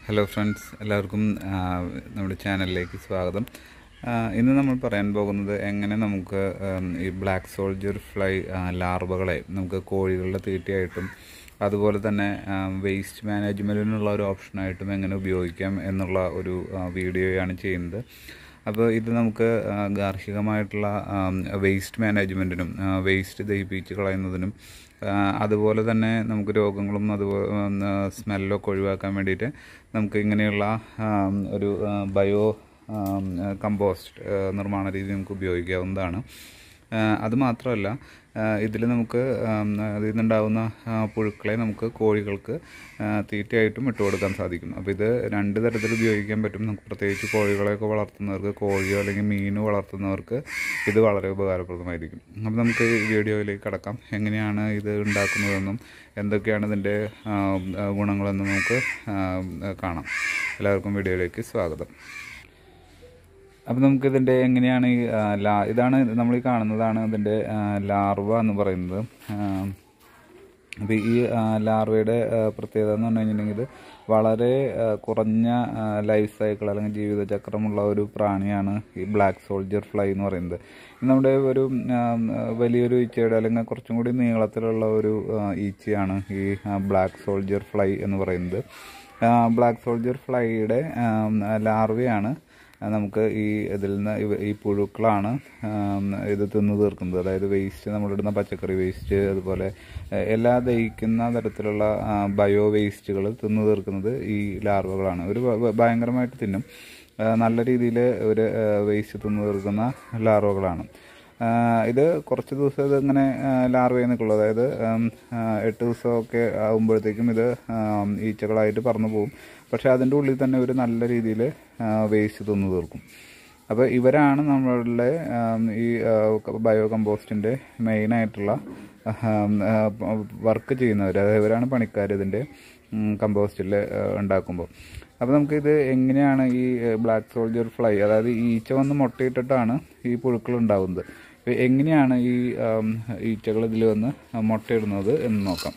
hello friends എല്ലാവർക്കും ആ, നമ്മുടെ ചാനലിലേക്ക് സ്വാഗതം ആ, ഇന്ന് നമ്മൾ പറയാൻ പോകുന്നത് എങ്ങനെ നമുക്ക് ഉം, ഈ ബ്ലാക്ക് സോൾജർ ഫ്ലൈ ആ, ലാർവകളെ നമുക്ക് കോഴികളുടെ തീറ്റയായിട്ടും അതുപോലെ തന്നെ വേസ്റ്റ് മാനേജ്മെൻറ്റിനുള്ള ഒരു ഓപ്ഷനായിട്ടും എങ്ങനെ ഉപയോഗിക്കാം എന്നുള്ള ഒരു ആ, വീഡിയോയാണ് ചെയ്യുന്നത് അപ്പോൾ ഇത് നമുക്ക് ആ, ഗാർഹികമായിട്ടുള്ള വേസ്റ്റ് മാനേജ്മെൻറ്റിനും വേസ്റ്റ് ദഹിപ്പിച്ച് കളയുന്നതിനും ആ, അതുപോലെ തന്നെ നമുക്ക് രോഗങ്ങളും അതുപോലെ സ്മെല്ലൊക്കെ ഒഴിവാക്കാൻ വേണ്ടിയിട്ട് നമുക്ക് ഇങ്ങനെയുള്ള ആ, ഒരു ബയോ കമ്പോസ്റ്റ് നിർമ്മാണ രീതി നമുക്ക് ഉപയോഗിക്കാവുന്നതാണ് ആ, അത് മാത്രമല്ല ഇതിൽ നമുക്ക് ആം, അതിൽ നിന്നുണ്ടാവുന്ന ആ, പുഴുക്കളെ നമുക്ക് കോഴികൾക്ക് ആ, തീറ്റയായിട്ടും ഇട്ട് കൊടുക്കാൻ സാധിക്കും അപ്പോൾ ഇത് രണ്ട് തരത്തിൽ ഉപയോഗിക്കാൻ പറ്റും നമുക്ക് പ്രത്യേകിച്ച് കോഴികളെയൊക്കെ വളർത്തുന്നവർക്ക് കോഴിയോ അല്ലെങ്കിൽ മീൻ വളർത്തുന്നവർക്ക് ഇത് വളരെ ഉപകാരപ്രദമായിരിക്കും അപ്പോൾ നമുക്ക് ഈ വീഡിയോയിലേക്ക് കടക്കാം എങ്ങനെയാണ് ഇത് ഉണ്ടാക്കുന്നതെന്നും എന്തൊക്കെയാണ് ഇതിൻ്റെ ആ, ആ, ഗുണങ്ങളെന്നും നമുക്ക് ആ, കാണാം എല്ലാവർക്കും വീഡിയോയിലേക്ക് സ്വാഗതം അപ്പം നമുക്ക് ഇതിൻ്റെ എങ്ങനെയാണ് ഈ ആ, ലാ ഇതാണ് നമ്മൾ ഈ കാണുന്നതാണ് ഇതിൻ്റെ ആ, ലാർവ എന്ന് പറയുന്നത് അപ്പോൾ ഈ ആ, ലാർവയുടെ ആ, പ്രത്യേകത എന്ന് പറഞ്ഞു കഴിഞ്ഞിട്ടുണ്ടെങ്കിൽ ഇത് വളരെ ആ, കുറഞ്ഞ ആ, ലൈഫ് സൈക്കിൾ അല്ലെങ്കിൽ ജീവിതചക്രമുള്ള ഒരു പ്രാണിയാണ് ഈ ബ്ലാക്ക് സോൾജർ ഫ്ലൈ എന്ന് പറയുന്നത് ഇത് നമ്മുടെ ഒരു ആ, വലിയൊരു ഈച്ചയുടെ അല്ലെങ്കിൽ കുറച്ചും കൂടി നീളത്തിലുള്ള ഒരു ആ, ഈച്ചയാണ് ഈ ബ്ലാക്ക് സോൾജർ ഫ്ലൈ എന്ന് പറയുന്നത് ബ്ലാക്ക് സോൾജർ ഫ്ലൈയുടെ ലാർവയാണ് ആ, നമുക്ക് ഈ ഇതിൽ നിന്ന് ഇവ- ഈ പുഴുക്കളാണ് ആം, ഇത് തിന്നു തീർക്കുന്നത് അതായത് വേസ്റ്റ് നമ്മളിടുന്ന പച്ചക്കറി വേസ്റ്റ് അതുപോലെ എ, എല്ലാ ദഹിക്കുന്ന തരത്തിലുള്ള ആ, ബയോ വേസ്റ്റുകൾ തിന്നു തീർക്കുന്നത് ഈ ലാർവകളാണ് ഒരു ഭ- ഭ- ഭയങ്കരമായിട്ട് തിന്നും ആ, നല്ല രീതിയിൽ ഒരു വേസ്റ്റ് തിന്നു തീർക്കുന്ന ലാർവകളാണ് ആ, ഇത് കുറച്ച് ദിവസം ഇത് ഇങ്ങനെ ലാർവയിൽ നിൽക്കുള്ളൂ അതായത് ഉം, ആ, എട്ട് ദിവസമൊക്കെ ആകുമ്പോഴത്തേക്കും ഇത് ആം, ഈച്ചകളായിട്ട് പറന്നു പോകും പക്ഷേ അതിൻ്റെ ഉള്ളിൽ തന്നെ ഒരു നല്ല രീതിയിൽ വേസ്റ്റ് തിന്നു തീർക്കും അപ്പോൾ ഇവരാണ് നമ്മളുടെ ആം, ഈ ബയോ കമ്പോസ്റ്റിൻ്റെ മെയിനായിട്ടുള്ള വർക്ക് ചെയ്യുന്നവർ അതായത് ഇവരാണ് പണിക്കാർ ഇതിൻ്റെ കമ്പോസ്റ്റിൽ ഉണ്ടാക്കുമ്പോൾ അപ്പോൾ നമുക്കിത് എങ്ങനെയാണ് ഈ ബ്ലാക്ക് സോൾജർ ഫ്ലൈ അതായത് ഈ ഈച്ച വന്ന് മുട്ടയിട്ടിട്ടാണ് ഈ പുഴുക്കൾ ഉണ്ടാകുന്നത് അപ്പോൾ എങ്ങനെയാണ് ഈ ആം, ഈച്ചകൾ ഇതിൽ വന്ന് മുട്ടയിടുന്നത് എന്ന് നോക്കാം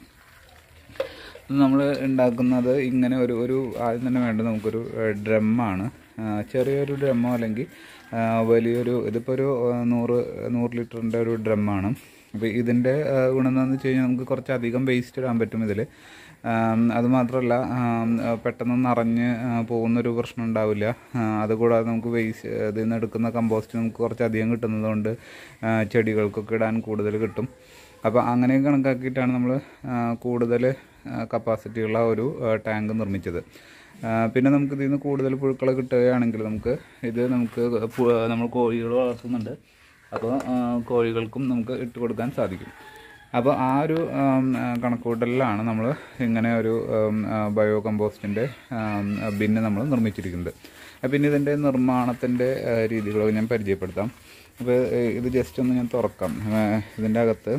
നമ്മൾ ഉണ്ടാക്കുന്നത് ഇങ്ങനെ ഒരു ഒരു ആദ്യം തന്നെ വേണ്ടത് നമുക്കൊരു ഡ്രമ്മാണ് ചെറിയൊരു ഡ്രമ്മോ അല്ലെങ്കിൽ ആ, വലിയൊരു ഇതിപ്പോൾ ഒരു ആ, നൂറ് നൂറ് ലിറ്ററിൻ്റെ ഒരു ഡ്രമ്മാണ് അപ്പോൾ ഇതിൻ്റെ ആ, ഗുണം എന്താണെന്ന് വെച്ച് കഴിഞ്ഞാൽ നമുക്ക് കുറച്ചധികം വേസ്റ്റ് ഇടാൻ പറ്റും ഇതിൽ അതുമാത്രമല്ല ആം, ആ, പെട്ടെന്ന് നിറഞ്ഞ് ആ, പോകുന്നൊരു പ്രശ്നം ഉണ്ടാവില്ല ആ, അതുകൂടാതെ നമുക്ക് വേസ്റ്റ് ഇതിൽ നിന്ന് എടുക്കുന്ന കമ്പോസ്റ്റ് നമുക്ക് കുറച്ചധികം കിട്ടുന്നത് കൊണ്ട് ആ, ചെടികൾക്കൊക്കെ ഇടാൻ കൂടുതൽ കിട്ടും അപ്പോൾ അങ്ങനെ കണക്കാക്കിയിട്ടാണ് നമ്മൾ കൂടുതൽ കപ്പാസിറ്റിയുള്ള ഒരു ടാങ്ക് നിർമ്മിച്ചത് ആ, പിന്നെ നമുക്ക് ഇതിൽ നിന്ന് കൂടുതൽ പുഴുക്കളെ കിട്ടുകയാണെങ്കിൽ നമുക്ക് ഇത് നമുക്ക് പു- നമ്മൾ കോഴികൾ വളർത്തുന്നുണ്ട് അപ്പോൾ ആ, കോഴികൾക്കും നമുക്ക് ഇട്ട് കൊടുക്കാൻ സാധിക്കും അപ്പോൾ ആ ഒരു ആം, ആ, കണക്കുകൂട്ടലിലാണ് നമ്മൾ ഇങ്ങനെ ഒരു ആം, ആ, ബയോ കമ്പോസ്റ്റിൻ്റെ ബിന്ന് നമ്മൾ നിർമ്മിച്ചിരിക്കുന്നത് ആ, പിന്നെ ഇതിൻ്റെ നിർമ്മാണത്തിൻ്റെ ആ, രീതികളൊക്കെ ഞാൻ പരിചയപ്പെടുത്താം അപ്പോൾ ഇത് ജസ്റ്റ് ഒന്ന് ഞാൻ തുറക്കാം ആ, ഇതിൻ്റെ അകത്ത്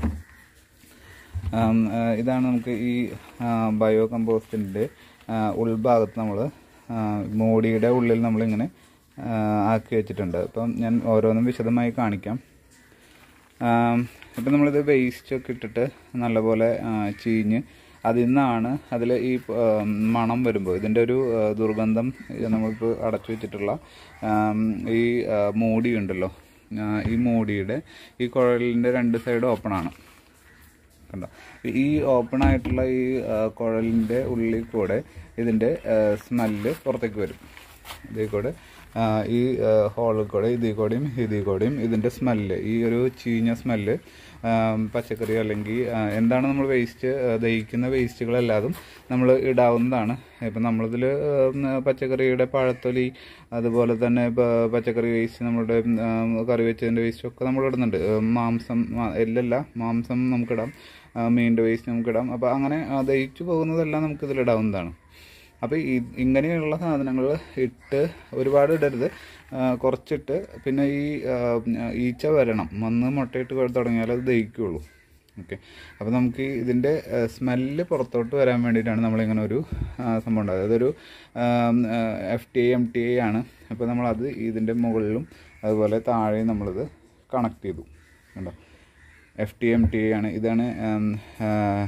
ആം, ആ, ഇതാണ് നമുക്ക് ഈ ആ, ബയോ കമ്പോസ്റ്റിൻ്റെ ആ, ഉൾഭാഗത്ത് നമ്മൾ മോടിയുടെ ഉള്ളിൽ നമ്മളിങ്ങനെ ആ, ആക്കി വെച്ചിട്ടുണ്ട് അപ്പം ഞാൻ ഓരോന്നും വിശദമായി കാണിക്കാം ഇപ്പം നമ്മളിത് വേസ്റ്റ് ഒക്കെ ഇട്ടിട്ട് നല്ലപോലെ ആ, ചീഞ്ഞ് അതിൽ നിന്നാണ് അതിൽ ഈ ആ, മണം വരുമ്പോൾ ഇതിൻ്റെ ഒരു ആ, ദുർഗന്ധം ഇത് നമ്മളിപ്പോൾ അടച്ചു വെച്ചിട്ടുള്ള ആം, ഈ ആ, മൂടി ഉണ്ടല്ലോ ആ, ഈ മൂടിയുടെ ഈ കുഴലിൻ്റെ രണ്ട് സൈഡ് ഓപ്പൺ ആണ് കണ്ടോ ഈ ഓപ്പൺ ആയിട്ടുള്ള ഈ ആ, കുഴലിൻ്റെ ഉള്ളിൽ കൂടെ ഇതിൻ്റെ സ്മെല്ല് പുറത്തേക്ക് വരും ഇതിൽ കൂടെ ആ, ഈ ഹോളിൽ കൂടെ ഇതിൽ കൂടെയും ഇതിൽ കൂടെയും ഇതിൻ്റെ സ്മെല്ല് ഈ ഒരു ചീഞ്ഞ സ്മെല്ല് പച്ചക്കറി അല്ലെങ്കിൽ ആ, എന്താണ് നമ്മൾ വേസ്റ്റ് ദഹിക്കുന്ന വേസ്റ്റുകളെല്ലാതും നമ്മൾ ഇടാവുന്നതാണ് ഇപ്പം നമ്മളിതിൽ പച്ചക്കറിയുടെ പഴത്തൊലി അതുപോലെ തന്നെ ഇപ്പോൾ പച്ചക്കറി വേസ്റ്റ് നമ്മളുടെ ആ, കറി വെച്ചതിൻ്റെ വേസ്റ്റൊക്കെ നമ്മൾ ഇടുന്നുണ്ട് ആ, മാംസം മാ- എല്ലല്ല മാംസം നമുക്കിടാം ആ, മീനിൻ്റെ വേസ്റ്റ് നമുക്കിടാം അപ്പോൾ അങ്ങനെ ആ, ദഹിച്ചു പോകുന്നതെല്ലാം നമുക്കിതിലിടാവുന്നതാണ് അപ്പോൾ ഈ ഇങ്ങനെയുള്ള സാധനങ്ങൾ ഇട്ട് ഒരുപാട് ഇടരുത് ആ, കുറച്ചിട്ട് പിന്നെ ഈ ആ, ഈച്ച വരണം വന്ന് മുട്ടയിട്ട് കൊ- തുടങ്ങിയാൽ അത് ദഹിക്കുള്ളൂ ഓക്കെ അപ്പോൾ നമുക്ക് ഈ ഇതിൻ്റെ സ്മെല്ല് പുറത്തോട്ട് വരാൻ വേണ്ടിയിട്ടാണ് നമ്മളിങ്ങനെ ഒരു ആ, സംഭവം ഉണ്ടായത് അതൊരു F T I M T I ആണ് അപ്പോൾ നമ്മളത് ഇതിൻ്റെ മുകളിലും അതുപോലെ താഴെയും നമ്മളിത് കണക്ട് ചെയ്തു കണ്ടോ എഫ് ടി എം ടി ആണ് ഇതാണ്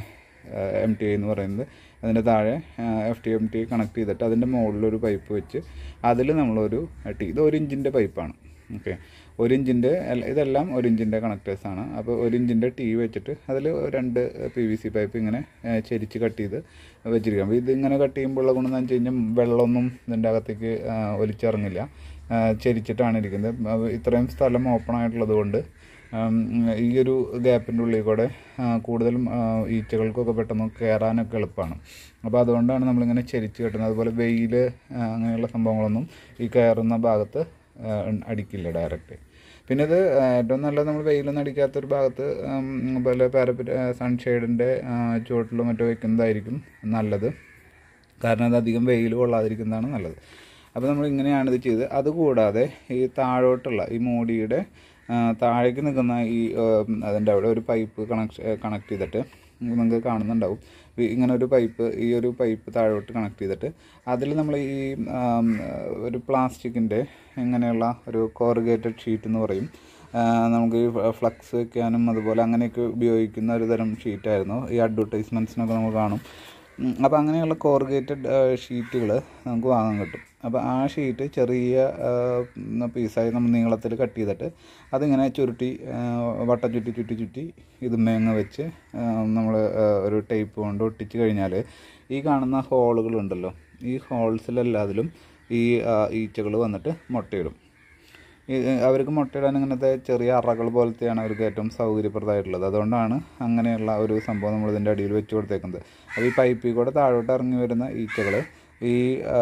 എം ടി ഐ എന്ന് പറയുന്നത് അതിൻ്റെ താഴെ F T M T connect ചെയ്തിട്ട് അതിൻ്റെ മുകളിലൊരു പൈപ്പ് വെച്ച് അതിൽ നമ്മളൊരു ടി ഇത് ഒരു ഇഞ്ചിൻ്റെ പൈപ്പാണ് ഓക്കെ ഒരു ഇഞ്ചിൻ്റെ ഇതെല്ലാം ഒരു ഇഞ്ചിൻ്റെ കണക്ടേഴ്സാണ് അപ്പോൾ ഒരു ഇഞ്ചിൻ്റെ ടി വെച്ചിട്ട് അതിൽ രണ്ട് പി വി സി പൈപ്പ് ഇങ്ങനെ ഏഹ്, ചെരിച്ച് കട്ട് ചെയ്ത് വെച്ചിരിക്കാം അപ്പോൾ ഇതിങ്ങനെ കട്ട് ചെയ്യുമ്പോഴുള്ള ഗുണം എന്ന് വെച്ച് കഴിഞ്ഞാൽ വെള്ളമൊന്നും ഇതിൻ്റെ അകത്തേക്ക് ആ, ഒലിച്ചിറങ്ങില്ല ആ, ചെരിച്ചിട്ടാണ് ഇരിക്കുന്നത് അപ്പോൾ ഇത്രയും സ്ഥലം ഓപ്പൺ ആയിട്ടുള്ളത് കൊണ്ട് ഉം, ഈ ഒരു ഗ്യാപ്പിൻ്റെ ഉള്ളിൽ കൂടെ ആ, കൂടുതലും ആ, ഈച്ചകൾക്കൊക്കെ പെട്ടെന്ന് കയറാനൊക്കെ എളുപ്പമാണ് അപ്പോൾ അതുകൊണ്ടാണ് നമ്മളിങ്ങനെ ചെരിച്ച് കെട്ടുന്നത് അതുപോലെ വെയിൽ അങ്ങനെയുള്ള സംഭവങ്ങളൊന്നും ഈ കയറുന്ന ഭാഗത്ത് ആ, അടിക്കില്ല ഡയറക്റ്റ് പിന്നെ ഇത് ആ, ഏറ്റവും നല്ലത് നമ്മൾ വെയിലൊന്നും അടിക്കാത്തൊരു ഭാഗത്ത് ഉം, പോലെ പാരപ്പറ്റ് സൺഷെയ്ഡിൻ്റെ ചുവട്ടിലോ മറ്റോ വെക്കുന്നതായിരിക്കും നല്ലത് കാരണം അത് അധികം വെയിൽ കൊള്ളാതിരിക്കുന്നതാണ് നല്ലത് അപ്പോൾ നമ്മൾ ഇങ്ങനെയാണ് ഇത് ചെയ്ത് അതുകൂടാതെ ഈ താഴോട്ടുള്ള ഈ മൂടിയുടെ ആ, താഴേക്ക് നിൽക്കുന്ന ഈ അതിൻ്റെ അവിടെ ഒരു പൈപ്പ് കണക്ട് കണക്ട് ചെയ്തിട്ട് നിങ്ങൾക്ക് കാണുന്നുണ്ടാവും ഈ ഇങ്ങനെ ഒരു പൈപ്പ് ഈ ഒരു പൈപ്പ് താഴോട്ട് കണക്ട് ചെയ്തിട്ട് അതിൽ നമ്മൾ ഈ ആം, ഒരു പ്ലാസ്റ്റിക്കിൻ്റെ ഇങ്ങനെയുള്ള ഒരു കോറുഗേറ്റഡ് ഷീറ്റ് എന്ന് പറയും ആ, നമുക്ക് ഈ ഫ്ലക്സ് വെക്കാനും അതുപോലെ അങ്ങനെയൊക്കെ ഉപയോഗിക്കുന്ന ഒരു തരം ഷീറ്റായിരുന്നു ഈ അഡ്വർടൈസ്മെൻറ്റ്സിനൊക്കെ നമ്മൾ കാണും അപ്പോൾ അങ്ങനെയുള്ള കോറുഗേറ്റഡ് ഷീറ്റുകൾ നമുക്ക് വാങ്ങാൻ കിട്ടും അപ്പോൾ ആ ഷീറ്റ് ചെറിയ പീസായി നമ്മൾ നീളത്തിൽ കട്ട് ചെയ്തിട്ട് അതിങ്ങനെ ചുരുട്ടി ആ, വട്ടം ചുറ്റി ചുറ്റി ചുറ്റി ഇതുമേങ്ങ വെച്ച് നമ്മൾ ഒരു ടേപ്പ് കൊണ്ട് ഒട്ടിച്ച് കഴിഞ്ഞാൽ ഈ കാണുന്ന ഹോളുകളുണ്ടല്ലോ ഈ ഹോൾസിലെല്ലാത്തിലും ഈ ഈച്ചകൾ വന്നിട്ട് മുട്ടയിടും ഈ അവർക്ക് മുട്ടയിടാൻ ഇങ്ങനത്തെ ചെറിയ അറകൾ പോലത്തെയാണ് അവർക്ക് ഏറ്റവും സൗകര്യപ്രദമായിട്ടുള്ളത് അതുകൊണ്ടാണ് അങ്ങനെയുള്ള ഒരു സംഭവം നമ്മൾ ഇതിൻ്റെ അടിയിൽ വെച്ച് കൊടുത്തേക്കുന്നത് അപ്പോൾ ഈ പൈപ്പിൽ കൂടെ താഴോട്ട് ഇറങ്ങി വരുന്ന ഈച്ചകൾ ഈ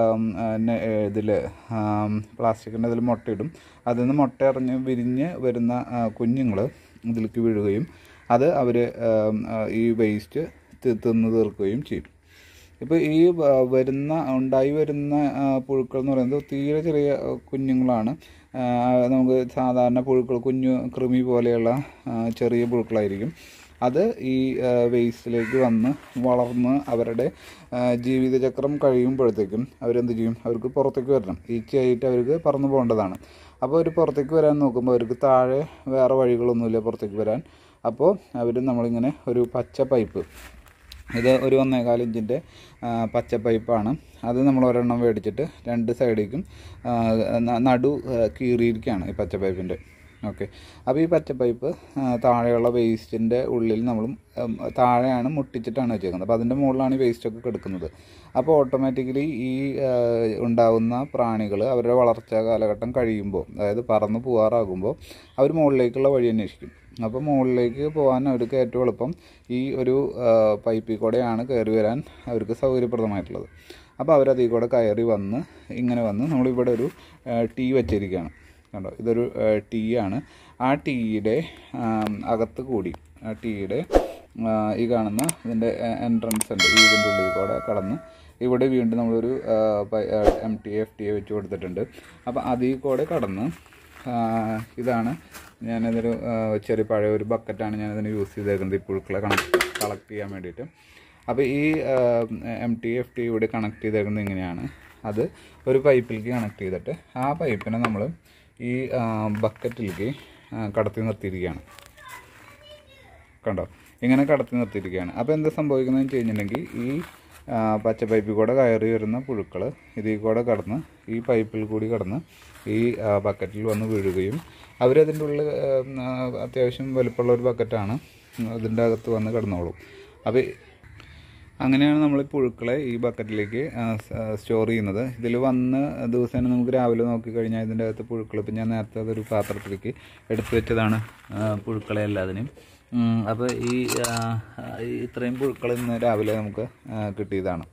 ഇതിൽ പ്ലാസ്റ്റിക്കിൻ്റെ ഇതിൽ മുട്ടയിടും അതിൽ നിന്ന് മുട്ട ഇറങ്ങി വിരിഞ്ഞ് വരുന്ന കുഞ്ഞുങ്ങൾ ഇതിലേക്ക് വീഴുകയും അത് അവർ ഈ വേസ്റ്റ് തിന്ന് തീർക്കുകയും ചെയ്യും ഇപ്പോൾ ഈ വ- വരുന്ന ഉണ്ടായി വരുന്ന ആ, പുഴുക്കൾ എന്ന് പറയുന്നത് തീരെ ചെറിയ ആ, കുഞ്ഞുങ്ങളാണ് ആ, നമുക്ക് സാധാരണ പുഴുക്കൾ കുഞ്ഞു കൃമി പോലെയുള്ള ആ, ചെറിയ പുഴുക്കളായിരിക്കും അത് ഈ വേസ്റ്റിലേക്ക് വന്ന് വളർന്ന് അവരുടെ ആ, ജീവിതചക്രം കഴിയുമ്പോഴത്തേക്കും അവരെന്ത് ചെയ്യും അവർക്ക് പുറത്തേക്ക് വരണം ഈച്ചയായിട്ട് അവർക്ക് പറന്നു പോകേണ്ടതാണ് അപ്പോൾ അവർ പുറത്തേക്ക് വരാൻ നോക്കുമ്പോൾ അവർക്ക് താഴെ വേറെ വഴികളൊന്നുമില്ല പുറത്തേക്ക് വരാൻ അപ്പോൾ അവർ നമ്മളിങ്ങനെ ഒരു പച്ച പൈപ്പ് ഇത് ഒരു ഒന്നേകാൽ ഇഞ്ചിൻ്റെ ആ, പച്ച പൈപ്പാണ് അത് നമ്മൾ ഒരെണ്ണം മേടിച്ചിട്ട് രണ്ട് സൈഡിലേക്കും ആ, ന- നടു ആ, കീറിയിരിക്കുകയാണ് ഈ പച്ച പൈപ്പിൻ്റെ ഓക്കെ അപ്പോൾ ഈ പച്ച പൈപ്പ് ആ, താഴെയുള്ള വേസ്റ്റിൻ്റെ ഉള്ളിൽ നമ്മൾ താഴെയാണ് മുട്ടിച്ചിട്ടാണ് വെച്ചേക്കുന്നത് അപ്പോൾ അതിൻ്റെ മുകളിലാണ് ഈ വേസ്റ്റൊക്കെ കിടക്കുന്നത് അപ്പോൾ ഓട്ടോമാറ്റിക്കലി ഈ ആ, ഉണ്ടാവുന്ന പ്രാണികൾ അവരുടെ വളർച്ചാ കാലഘട്ടം കഴിയുമ്പോൾ അതായത് പറന്ന് പോകാറാകുമ്പോൾ അവർ മുകളിലേക്കുള്ള വഴി അന്വേഷിക്കും അപ്പോൾ മുകളിലേക്ക് പോകാൻ അവർക്ക് ഏറ്റവും എളുപ്പം ഈ ഒരു ആ, പൈപ്പിൽ കൂടെയാണ് കയറി വരാൻ അവർക്ക് സൗകര്യപ്രദമായിട്ടുള്ളത് അപ്പോൾ അവരതിൽ കൂടെ കയറി വന്ന് ഇങ്ങനെ വന്ന് നമ്മളിവിടെ ഒരു ടീ വെച്ചിരിക്കുകയാണ് കണ്ടോ ഇതൊരു ടീ ആണ് ആ ടീയുടെ അകത്ത് കൂടി ആ ടീയുടെ ഈ കാണുന്ന ഇതിൻ്റെ എൻട്രൻസ് ഉണ്ട് ഈ ഇതിൻ്റെ ഉള്ളിൽ കൂടെ കടന്ന് ഇവിടെ വീണ്ടും നമ്മളൊരു M T F T A വെച്ച് കൊടുത്തിട്ടുണ്ട് അപ്പോൾ അതിൽ കൂടെ കടന്ന് ആ, ഇതാണ് ഞാനതൊരു ആ, ചെറിയ പഴയ ഒരു ബക്കറ്റാണ് ഞാനതിന് യൂസ് ചെയ്തേക്കുന്നത് ഈ പുഴുക്കളെ കണക്ട് കളക്ട് ചെയ്യാൻ വേണ്ടിയിട്ട് അപ്പോൾ ഈ എം ടി എഫ് ടി ഇവിടെ കണക്ട് ചെയ്തേക്കുന്നത് ഇങ്ങനെയാണ് അത് ഒരു പൈപ്പിലേക്ക് കണക്ട് ചെയ്തിട്ട് ആ പൈപ്പിനെ നമ്മൾ ഈ ആ, ബക്കറ്റിലേക്ക് ആ, കടത്തി നിർത്തിയിരിക്കുകയാണ് കണ്ടോ ഇങ്ങനെ കടത്തി നിർത്തിയിരിക്കുകയാണ് അപ്പോൾ എന്താ സംഭവിക്കുന്നതെന്ന് വെച്ച് കഴിഞ്ഞിട്ടുണ്ടെങ്കിൽ ഈ ആ, പച്ച പൈപ്പിൽ കൂടെ കയറി വരുന്ന പുഴുക്കൾ ഇതിൽ കൂടെ കടന്ന് ഈ പൈപ്പിൽ കൂടി കടന്ന് ഈ ആ, ബക്കറ്റിൽ വന്ന് വീഴുകയും അവരതിൻ്റെ ഉള്ളിൽ ആ, അത്യാവശ്യം വലുപ്പമുള്ള ഒരു ബക്കറ്റാണ് അതിൻ്റെ അകത്ത് വന്ന് കിടന്നോളും അപ്പോൾ അങ്ങനെയാണ് നമ്മൾ ഈ പുഴുക്കളെ ഈ ബക്കറ്റിലേക്ക് സ്റ്റോർ ചെയ്യുന്നത് ഇതിൽ വന്ന് ദിവസേന നമുക്ക് രാവിലെ നോക്കിക്കഴിഞ്ഞാൽ ഇതിൻ്റെ അകത്ത് പുഴുക്കൾ ഇപ്പം ഞാൻ നേരത്തെ അതൊരു പാത്രത്തിലേക്ക് എടുത്തു വെച്ചതാണ് ആ, പുഴുക്കളെ എല്ലാത്തിനെയും അപ്പോൾ ഈ ആ, ഈ ഇത്രയും പുഴുക്കൾ ഇന്ന് രാവിലെ നമുക്ക് ആ, കിട്ടിയതാണ്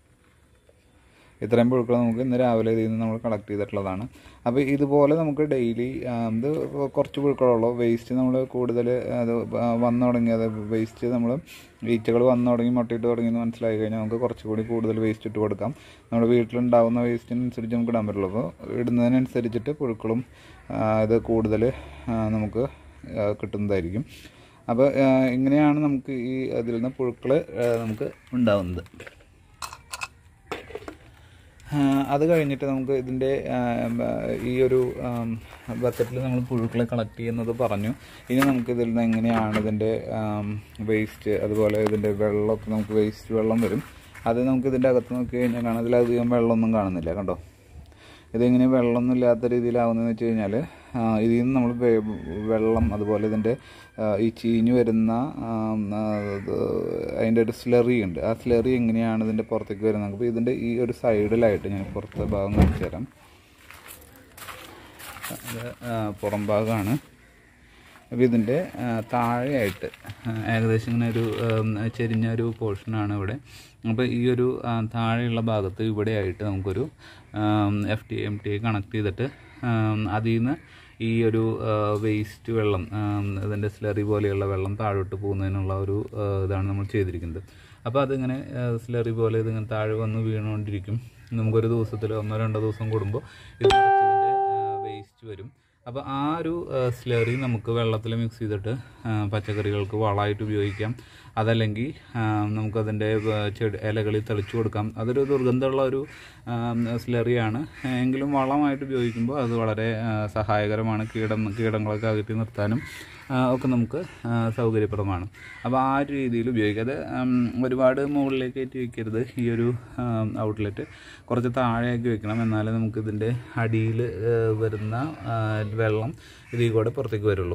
ഇത്രയും പുഴുക്കൾ നമുക്ക് ഇന്ന് രാവിലെ ഇതിൽ നിന്ന് നമ്മൾ കളക്ട് ചെയ്തിട്ടുള്ളതാണ് അപ്പോൾ ഇതുപോലെ നമുക്ക് ഡെയിലി ഇത് കുറച്ച് പുഴുക്കളുള്ളൂ വേസ്റ്റ് നമ്മൾ കൂടുതൽ അത് വന്നു തുടങ്ങി അത് വേസ്റ്റ് നമ്മൾ ഈച്ചകൾ വന്നു തുടങ്ങി മുട്ടയിട്ട് തുടങ്ങി എന്ന് മനസ്സിലായി കഴിഞ്ഞാൽ നമുക്ക് കുറച്ചുകൂടി കൂടുതൽ വേസ്റ്റ് ഇട്ട് കൊടുക്കാം നമ്മുടെ വീട്ടിലുണ്ടാവുന്ന വേസ്റ്റിനനുസരിച്ച് നമുക്ക് ഇടാൻ പറ്റുള്ളൂ അപ്പോൾ ഇടുന്നതിനനുസരിച്ചിട്ട് പുഴുക്കളും ആ, ഇത് കൂടുതൽ ആ, നമുക്ക് ആ, കിട്ടുന്നതായിരിക്കും അപ്പോൾ ആ, ഇങ്ങനെയാണ് നമുക്ക് ഈ അതിൽ നിന്ന് പുഴുക്കൾ നമുക്ക് ഉണ്ടാവുന്നത് ആ, അത് കഴിഞ്ഞിട്ട് നമുക്ക് ഇതിൻ്റെ ആ, ആ, ഈ ഒരു ബക്കറ്റിൽ നമ്മൾ പുഴുക്കളെ കളക്ട് ചെയ്യുന്നത് പറഞ്ഞു ഇനി നമുക്ക് ഇതിൽ നിന്ന് എങ്ങനെയാണ് ഇതിൻ്റെ വേസ്റ്റ് അതുപോലെ ഇതിൻ്റെ വെള്ളമൊക്കെ നമുക്ക് വേസ്റ്റ് വെള്ളം വരും അത് നമുക്ക് ഇതിൻ്റെ അകത്ത് നോക്കി കഴിഞ്ഞാൽ കാണാം ഇതിലധികം വെള്ളമൊന്നും കാണുന്നില്ല കണ്ടോ ഇതിങ്ങനെ വെള്ളമൊന്നും ഇല്ലാത്ത രീതിയിലാവുന്നതെന്ന് വെച്ച് കഴിഞ്ഞാൽ ഇതിൽ നിന്ന് നമ്മൾ വെ- വെള്ളം അതുപോലെ ഇതിൻ്റെ ആ, ഈ ചീഞ്ഞു വരുന്ന ആം, ആ, ഇത് അതിൻ്റെ ഒരു സ്ലറി ഉണ്ട് ആ സ്ലറി എങ്ങനെയാണ് ഇതിൻ്റെ പുറത്തേക്ക് വരുന്നത് അപ്പോൾ ഇതിൻ്റെ ഈ ഒരു സൈഡിലായിട്ട് ഞാൻ പുറത്തെ ഭാഗം കാണിച്ചു തരാം ഇത് ആ, പുറം ഭാഗമാണ് അപ്പോൾ ഇതിൻ്റെ ആ, താഴെയായിട്ട് ആ, ഏകദേശം ഇങ്ങനെ ഒരു ഉം, ചെരിഞ്ഞ ഒരു പോർഷനാണ് ഇവിടെ അപ്പോൾ ഈ ഒരു ആ, താഴെയുള്ള ഭാഗത്ത് ഇവിടെയായിട്ട് നമുക്കൊരു F T M T connect ചെയ്തിട്ട് ആം, അതിൽ നിന്ന് ഈ ഒരു വേസ്റ്റ് വെള്ളം ആം, ഇതിൻ്റെ സ്ലറി പോലെയുള്ള വെള്ളം താഴോട്ട് പോകുന്നതിനുള്ള ഒരു ആ, ഇതാണ് നമ്മൾ ചെയ്തിരിക്കുന്നത് അപ്പോൾ അതിങ്ങനെ സ്ലറി പോലെ ഇതിങ്ങനെ താഴെ വന്ന് വീണുകൊണ്ടിരിക്കും നമുക്കൊരു ദിവസത്തിൽ ഒന്നോ രണ്ടോ ദിവസം കൂടുമ്പോൾ ഇത് നിറച്ച് ഇതിൻ്റെ വേസ്റ്റ് വരും അപ്പോൾ ആ ഒരു സ്ലറി നമുക്ക് വെള്ളത്തിൽ മിക്സ് ചെയ്തിട്ട് ആ, പച്ചക്കറികൾക്ക് വളമായിട്ട് ഉപയോഗിക്കാം അതല്ലെങ്കിൽ ആ, നമുക്കതിൻ്റെ ആ, ചെടി ഇലകളിൽ തെളിച്ചു കൊടുക്കാം അതൊരു ദുർഗന്ധമുള്ള ഒരു സ്ലറിയാണ് എങ്കിലും വളമായിട്ട് ഉപയോഗിക്കുമ്പോൾ അത് വളരെ ആ, സഹായകരമാണ് കീട കീടങ്ങളൊക്കെ അകറ്റി നിർത്താനും ആ, ഒക്കെ നമുക്ക് ആ, സൗകര്യപ്രദമാണ് അപ്പോൾ ആ ഒരു രീതിയിൽ ഉപയോഗിക്കുക അത് ഉം, ഒരുപാട് മുകളിലേക്ക് കയറ്റി വയ്ക്കരുത് ഈ ഒരു ഔട്ട്ലെറ്റ് കുറച്ച് താഴെയാക്കി വെക്കണം എന്നാലേ നമുക്ക് ഇതിൻ്റെ അടിയിൽ വരുന്ന ആ, വെള്ളം ഇതിൽ കൂടെ പുറത്തേക്ക് വരുള്ളൂ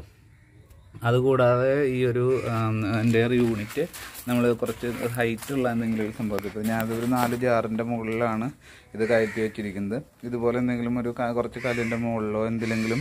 അതുകൂടാതെ ഈ ഒരു എൻ്റെ യൂണിറ്റ് നമ്മൾ കുറച്ച് ഹൈറ്റ് ഉള്ള എന്തെങ്കിലും ഒരു സംഭവത്തിൽ ഇപ്പോൾ ഞാനതൊരു നാല് ജാറിൻ്റെ മുകളിലാണ് ഇത് കയറ്റി വെച്ചിരിക്കുന്നത് ഇതുപോലെ എന്തെങ്കിലും ഒരു ക- കുറച്ച് കല്ലിൻ്റെ മുകളിലോ എന്തിലെങ്കിലും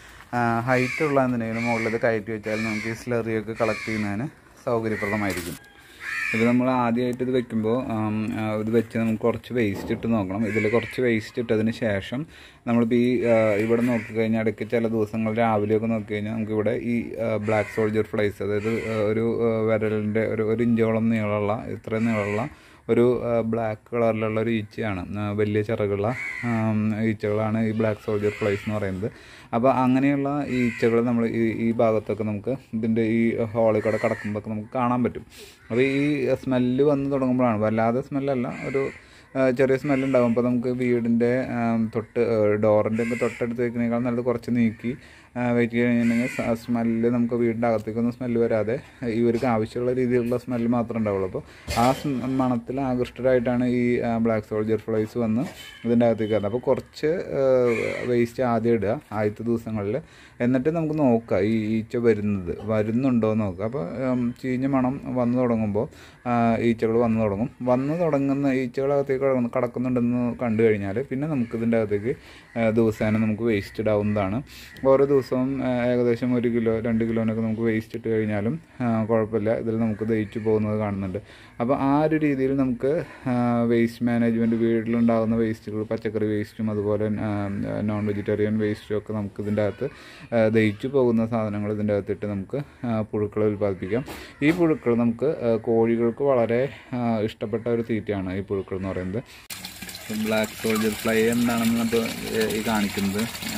ഹൈറ്റ് ഉള്ള എന്തിനെങ്കിലും മുകളിൽ ഇത് കയറ്റി വെച്ചാൽ നമുക്ക് ഈ സ്ലറിയൊക്കെ കളക്ട് ചെയ്യുന്നതിന് സൗകര്യപ്രദമായിരിക്കും ഇത് നമ്മൾ ആദ്യമായിട്ട് ഇത് വെക്കുമ്പോൾ ആം, ആ, ഇത് വെച്ച് നമുക്ക് കുറച്ച് വേസ്റ്റ് ഇട്ട് നോക്കണം ഇതിൽ കുറച്ച് വേസ്റ്റ് ഇട്ടതിന് ശേഷം നമ്മളിപ്പോൾ ഈ ആ, ഇവിടെ നോക്കിക്കഴിഞ്ഞാൽ ഇടയ്ക്ക് ചില ദിവസങ്ങൾ രാവിലെയൊക്കെ നോക്കിക്കഴിഞ്ഞാൽ നമുക്കിവിടെ ഈ ബ്ലാക്ക് സോൾജർ ഫ്ലൈസ് അതായത് ആ, ഒരു ആ, വിരലിൻ്റെ ഒരു ഒരു ഇഞ്ചോളം നീളമുള്ള ഇത്രയും നീളമുള്ള ഒരു ബ്ലാക്ക് കളറിലുള്ള ഒരു ഈച്ചയാണ് ആ, വലിയ ചിറകുള്ള ആം, ഈച്ചകളാണ് ഈ ബ്ലാക്ക് സോൾജർ ഫ്ലൈസ് എന്ന് പറയുന്നത് അപ്പോൾ അങ്ങനെയുള്ള ഈച്ചകൾ നമ്മൾ ഈ ഈ ഭാഗത്തൊക്കെ നമുക്ക് ഇതിൻ്റെ ഈ ഹോളിൽ കൂടെ കിടക്കുമ്പോൾ നമുക്ക് കാണാൻ പറ്റും അപ്പോൾ ഈ സ്മെല്ല് വന്ന് തുടങ്ങുമ്പോഴാണ് വല്ലാതെ സ്മെല്ലല്ല ഒരു ആ, ചെറിയ സ്മെല്ല് ഉണ്ടാകും അപ്പോൾ നമുക്ക് വീടിൻ്റെ ആം, തൊട്ട് ഡോറിൻ്റെ ഒക്കെ തൊട്ടടുത്ത് വെക്കുന്നതിനേക്കാൾ നല്ലത് കുറച്ച് നീക്കി വെയിറ്റ് കഴിഞ്ഞിട്ടുണ്ടെങ്കിൽ സ്മെല്ല് നമുക്ക് വീടിൻ്റെ അകത്തേക്കൊന്നും സ്മെല്ല് വരാതെ ഇവർക്ക് ആവശ്യമുള്ള രീതിയിലുള്ള സ്മെല്ല് മാത്രമേ ഉണ്ടാവുള്ളൂ അപ്പോൾ ആ സ്മ- മണത്തിൽ ആകൃഷ്ടരായിട്ടാണ് ഈ ബ്ലാക്ക് സോൾജർ ഫ്ലൈസ് വന്ന് ഇതിൻ്റെ അകത്തേക്ക് വരുന്നത് അപ്പോൾ കുറച്ച് വേസ്റ്റ് ആദ്യം ഇടുക ആദ്യത്തെ ദിവസങ്ങളിൽ എന്നിട്ട് നമുക്ക് നോക്കാം ഈ ഈച്ച വരുന്നത് വരുന്നുണ്ടോ എന്ന് നോക്കുക അപ്പോൾ ഉം, ചീഞ്ഞ മണം വന്നു തുടങ്ങുമ്പോൾ ഈച്ചകൾ വന്നു തുടങ്ങും വന്നു തുടങ്ങുന്ന ഈച്ചകളകത്തേക്ക് കടന്ന് കടക്കുന്നുണ്ടെന്ന് കണ്ടു കഴിഞ്ഞാൽ പിന്നെ നമുക്ക് ഇതിൻ്റെ അകത്തേക്ക് ആ, ദിവസേന നമുക്ക് വേസ്റ്റ് ഇടാവുന്നതാണ് ഓരോ ദിവസവും ആ, ഏകദേശം ഒരു കിലോ രണ്ട് കിലോനൊക്കെ നമുക്ക് വേസ്റ്റ് ഇട്ട് കഴിഞ്ഞാലും ആ, കുഴപ്പമില്ല ഇതിൽ നമുക്ക് ദഹിച്ചു പോകുന്നത് കാണുന്നുണ്ട് അപ്പോൾ ആ ഒരു രീതിയിൽ നമുക്ക് വേസ്റ്റ് മാനേജ്മെൻറ്റ് വീട്ടിലുണ്ടാകുന്ന വേസ്റ്റുകൾ പച്ചക്കറി വേസ്റ്റും അതുപോലെ നോൺ വെജിറ്റേറിയൻ വേസ്റ്റും ഒക്കെ നമുക്ക് ഇതിൻ്റെ അകത്ത് ആ, ദഹിച്ചു പോകുന്ന സാധനങ്ങൾ ഇതിൻ്റെ അകത്തിട്ട് നമുക്ക് ആ, പുഴുക്കളെ ഉൽപ്പാദിപ്പിക്കാം ഈ പുഴുക്കൾ നമുക്ക് ആ, കോഴികൾക്ക് വളരെ ആ, ഇഷ്ടപ്പെട്ട ഒരു തീറ്റയാണ് ഈ പുഴുക്കൾ എന്ന് പറയുന്നത് ബ്ലാക്ക് സോൾജർ ഫ്ലൈ എന്താണെന്ന് നമുക്ക് ഈ കാണിക്കുന്നത് ആ,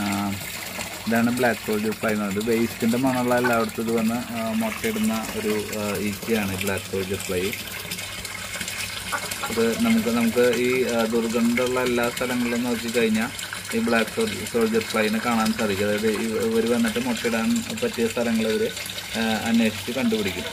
ഇതാണ് ബ്ലാക്ക് സോൾജർ ഫ്ലൈ എന്ന് പറയുന്നത് വേസ്റ്റിൻ്റെ മണമുള്ള എല്ലായിടത്തും ഇത് വന്ന് ആ, മുട്ടയിടുന്ന ഒരു ആ, ഈച്ചയാണ് ഈ ബ്ലാക്ക് സോൾജർ ഫ്ലൈ ഇത് നമുക്ക് നമുക്ക് ഈ ആ, ദുർഗന്ധമുള്ള എല്ലാ സ്ഥലങ്ങളിലും നോക്കിക്കഴിഞ്ഞാൽ ഈ ബ്ലാക്ക് സോൾജർ ഫ്ലൈനെ കാണാൻ സാധിക്കും അതായത് ഇവർ വന്നിട്ട് മുട്ടയിടാൻ പറ്റിയ സ്ഥലങ്ങൾ ഇവർ അന്വേഷിച്ച് കണ്ടുപിടിക്കും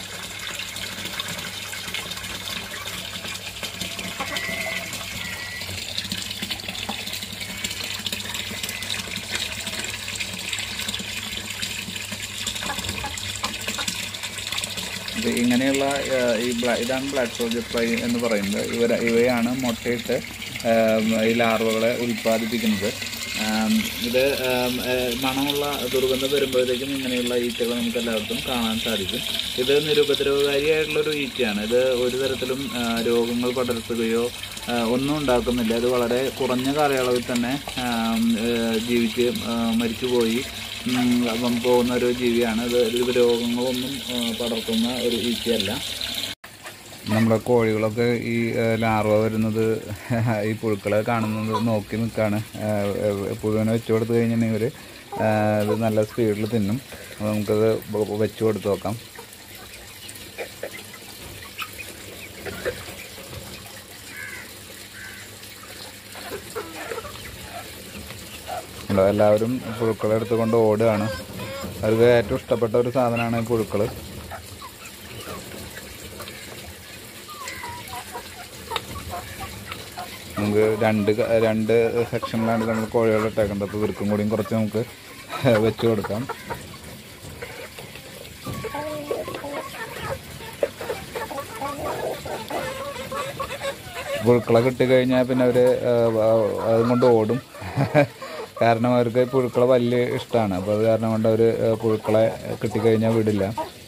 ഇത് ഇങ്ങനെയുള്ള ആ, ഈ ബ്ലാ ഇതാണ് ബ്ലാക്ക് സോൾജർ ഫ്ലൈ എന്ന് പറയുന്നത് ഇവർ ഇവയാണ് മുട്ടയിട്ട് ആ, ഈ ലാർവകളെ ഉൽപ്പാദിപ്പിക്കുന്നത് ആം, ഇത് ആം, ഏ, മണമുള്ള ദുർഗന്ധം വരുമ്പോഴത്തേക്കും ഇങ്ങനെയുള്ള ഈച്ചകൾ നമുക്ക് എല്ലാവർക്കും കാണാൻ സാധിക്കും ഇത് നിരുപദ്രവകാരിയായിട്ടുള്ളൊരു ഈച്ചയാണ് ഇത് ഒരു തരത്തിലും ആ, രോഗങ്ങൾ പടർത്തുകയോ ആ, ഒന്നും ഉണ്ടാക്കുന്നില്ല ഇത് വളരെ കുറഞ്ഞ കാലയളവിൽ തന്നെ ആം, ഏ, ജീവിച്ച് ആ, മരിച്ചുപോയി ഉം, അപ്പം പോകുന്ന ഒരു ജീവിയാണ് ഇത് ഇത് രോഗങ്ങളൊന്നും ആ, പടർത്തുന്ന ഒരു ഈച്ചയല്ല നമ്മുടെ കോഴികളൊക്കെ ഈ ലാർവ വരുന്നത് ഈ പുഴുക്കളെ കാണുന്നത് നോക്കി നിൽക്കുകയാണ് പുഴുവിനെ വെച്ച് കൊടുത്തു കഴിഞ്ഞിട്ടുണ്ടെങ്കിൽ ഇവർ ഇത് നല്ല സ്പീഡിൽ തിന്നും അപ്പോൾ നമുക്കത് വ- വെച്ച് കൊടുത്ത് നോക്കാം കണ്ടോ എല്ലാവരും പുഴുക്കളെ എടുത്തുകൊണ്ട് ഓടുകയാണ് അവർക്ക് ഏറ്റവും ഇഷ്ടപ്പെട്ട ഒരു സാധനമാണ് ഈ പുഴുക്കൾ നമുക്ക് രണ്ട് ക- രണ്ട് സെക്ഷനിലാണ് നമ്മൾ കോഴികൾ ഇട്ടേക്കുന്നത് അപ്പോൾ ഇവർക്കും കൂടിയും കുറച്ച് നമുക്ക് വെച്ച് കൊടുക്കാം പുഴുക്കളെ കിട്ടിക്കഴിഞ്ഞാൽ പിന്നെ അവർ അതും കൊണ്ട് ഓടും കാരണം അവർക്ക് പുഴുക്കളെ വലിയ ഇഷ്ടമാണ് അപ്പോൾ അത് കാരണം കൊണ്ട് അവർ പുഴുക്കളെ കിട്ടിക്കഴിഞ്ഞാൽ വിടില്ല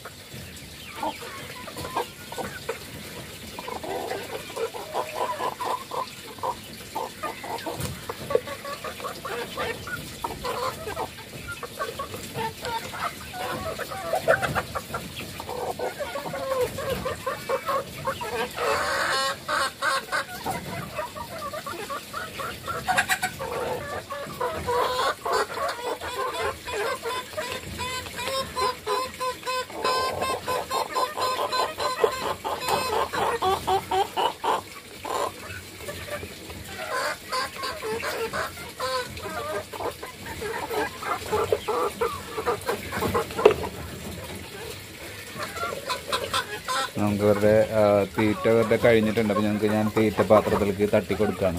നമുക്ക് ഇവരുടെ ആ, തീറ്റ ഇവരുടെ കഴിഞ്ഞിട്ടുണ്ട് അപ്പോൾ ഞങ്ങൾക്ക് ഞാൻ തീറ്റ പാത്രത്തിലേക്ക് തട്ടി കൊടുക്കുകയാണ്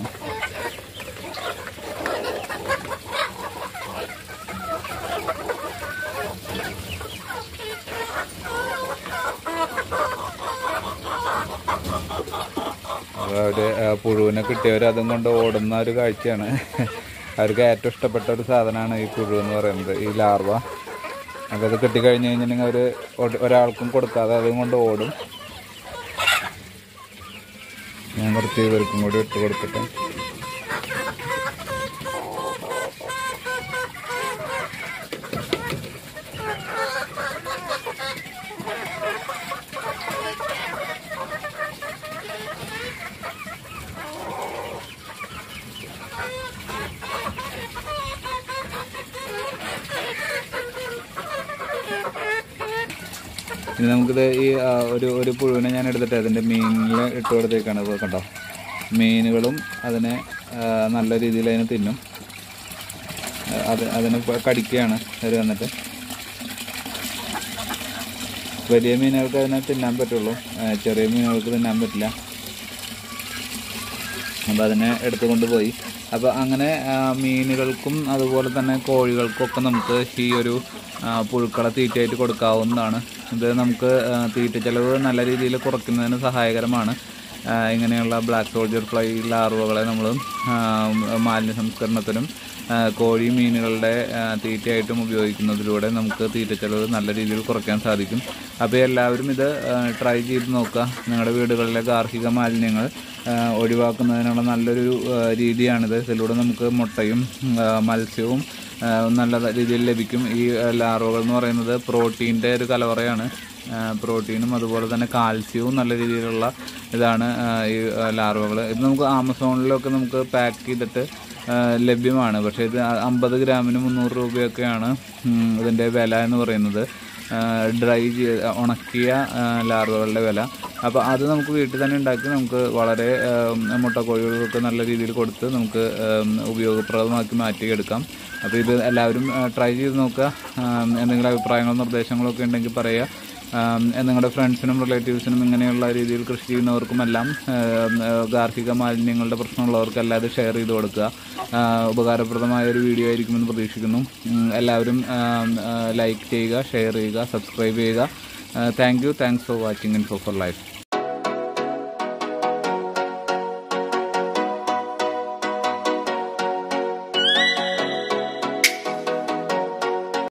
അപ്പോൾ അവർ പുഴുവിനെ കിട്ടിയവർ അതും കൊണ്ട് ഓടുന്ന ഒരു കാഴ്ചയാണ് അവർക്ക് ഏറ്റവും ഇഷ്ടപ്പെട്ട ഒരു സാധനമാണ് ഈ പുഴു എന്ന് പറയുന്നത് ഈ ലാർവ അപ്പോൾ അത് കിട്ടിക്കഴിഞ്ഞ് കഴിഞ്ഞിട്ടുണ്ടെങ്കിൽ അവർ ഒരാൾക്കും കൊടുക്കാതെ അതും കൊണ്ട് ഓടും ഞാൻ കുറച്ച് ഇവർക്കും കൂടി ഇട്ട് കൊടുക്കട്ടെ ഇനി നമുക്കിത് ഈ ആ, ഒരു ഒരു പുഴുവിനെ ഞാൻ എടുത്തിട്ട് അതിൻ്റെ മീനിൽ ഇട്ട് കൊടുത്തേക്കാണ് ഇപ്പോൾ കണ്ടോ മീനുകളും അതിനെ ആ, നല്ല രീതിയിൽ അതിനെ തിന്നും ആ, അത് അതിനെ ഇപ്പൊ കടിക്കുകയാണ് അവർ വന്നിട്ട് വലിയ മീനുകൾക്ക് അതിനെ തിന്നാൻ പറ്റുള്ളൂ ആ, ചെറിയ മീനുകൾക്ക് തിന്നാൻ പറ്റില്ല അപ്പോൾ അതിനെ എടുത്തുകൊണ്ട് പോയി അപ്പോൾ അങ്ങനെ ആ, മീനുകൾക്കും അതുപോലെ തന്നെ കോഴികൾക്കൊക്കെ നമുക്ക് ഈ ഒരു ആ, പുഴുക്കളെ തീറ്റയായിട്ട് കൊടുക്കാവുന്നതാണ് ഇത് നമുക്ക് ആ, തീറ്റ ചെലവ് നല്ല രീതിയിൽ കുറയ്ക്കുന്നതിന് സഹായകരമാണ് ആ, ഇങ്ങനെയുള്ള ബ്ലാക്ക് സോൾജർ ഫ്ലൈ ലാർവകളെ നമ്മൾ മാലിന്യ സംസ്കരണത്തിനും ആ, കോഴി മീനുകളുടെ ആ, തീറ്റയായിട്ടും ഉപയോഗിക്കുന്നതിലൂടെ നമുക്ക് തീറ്റ ചെലവ് നല്ല രീതിയിൽ കുറയ്ക്കാൻ സാധിക്കും അപ്പോൾ എല്ലാവരും ഇത് ട്രൈ ചെയ്ത് നോക്കുക നിങ്ങളുടെ വീടുകളിലെ ഗാർഹിക മാലിന്യങ്ങൾ ആ, ഒഴിവാക്കുന്നതിനുള്ള നല്ലൊരു ആ, രീതിയാണിത് ഇതിലൂടെ നമുക്ക് മുട്ടയും ആ, മത്സ്യവും ആ, നല്ല രീതിയിൽ ലഭിക്കും ഈ ആ, ലാർവകൾ എന്ന് പറയുന്നത് പ്രോട്ടീൻ്റെ ഒരു കലവറയാണ് ആ, പ്രോട്ടീനും അതുപോലെ തന്നെ കാൽസ്യവും നല്ല രീതിയിലുള്ള ഇതാണ് ആ, ഈ ലാർവകൾ ഇത് നമുക്ക് ആമസോണിലൊക്കെ നമുക്ക് പാക്ക് ചെയ്തിട്ട് ആ, ലഭ്യമാണ് പക്ഷേ ഇത് അമ്പത് ഗ്രാമിന് മുന്നൂറ് രൂപയൊക്കെയാണ് ഉം, ഇതിൻ്റെ വില എന്ന് പറയുന്നത് ഡ്രൈ ചെയ്ത് ഉണക്കിയ ആ, ലാർവകളുടെ വില അപ്പോൾ അത് നമുക്ക് വീട്ടിൽ തന്നെ ഉണ്ടാക്കി നമുക്ക് വളരെ ആ, മുട്ടക്കോഴികൾക്കൊക്കെ നല്ല രീതിയിൽ കൊടുത്ത് നമുക്ക് ആ, ഉപയോഗപ്രദമാക്കി മാറ്റിയെടുക്കാം അപ്പോൾ ഇത് എല്ലാവരും ട്രൈ ചെയ്ത് നോക്കുക ആ, എന്തെങ്കിലും അഭിപ്രായങ്ങളോ നിർദ്ദേശങ്ങളോ ഒക്കെ ഉണ്ടെങ്കിൽ പറയുക ആം, നിങ്ങളുടെ ഫ്രണ്ട്സിനും റിലേറ്റീവ്സിനും ഇങ്ങനെയുള്ള രീതിയിൽ കൃഷി ചെയ്യുന്നവർക്കുമെല്ലാം ആം, ആ, ഗാർഹിക മാലിന്യങ്ങളുടെ പ്രശ്നമുള്ളവർക്കെല്ലാം ഇത് ഷെയർ ചെയ്ത് കൊടുക്കുക ആ, ഉപകാരപ്രദമായ ഒരു വീഡിയോ ആയിരിക്കുമെന്ന് പ്രതീക്ഷിക്കുന്നു ഉം, എല്ലാവരും ലൈക്ക് ചെയ്യുക ഷെയർ ചെയ്യുക സബ്സ്ക്രൈബ് ചെയ്യുക thank you thanks for watching in for life